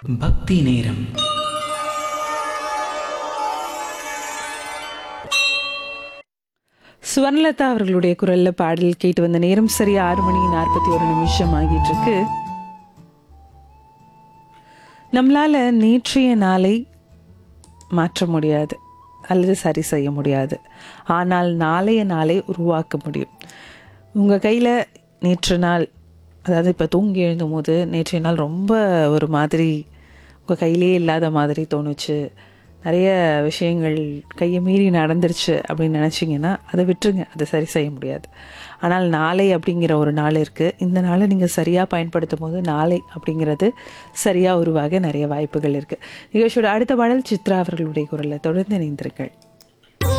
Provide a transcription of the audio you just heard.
பக்தி நேரம் சுவர்ணலதா அவர்களுடைய குரல்ல பாடல் கேட்டு வந்த நேரம் சரி ஆறு மணி நாற்பத்தி ஒரு நிமிஷம் ஆகிட்டு இருக்கு நம்மளால நேற்றைய நாளை மாற்ற முடியாது அல்லது சரி செய்ய முடியாது ஆனால் நாளைய நாளை உருவாக்க முடியும் உங்கள் கையில் நேற்று நாள் அதாவது இப்போ தூங்கி எழுந்தும் போது நேற்றைய நாள் ரொம்ப ஒரு மாதிரி உங்கள் கையிலே இல்லாத மாதிரி தோணுச்சு நிறைய விஷயங்கள் கையை மீறி நடந்துருச்சு அப்படின்னு நினச்சிங்கன்னா அதை விட்டுருங்க அதை சரி செய்ய முடியாது ஆனால் நாளை அப்படிங்கிற ஒரு நாள் இருக்குது இந்த நாளை நீங்கள் சரியாக பயன்படுத்தும் போது நாளை அப்படிங்கிறது சரியாக உருவாக நிறைய வாய்ப்புகள் இருக்குது நிகழ்ச்சியோட அடுத்த பாடல் சித்ரா அவர்களுடைய குரலை தொடர்ந்து இணைந்திருங்கள்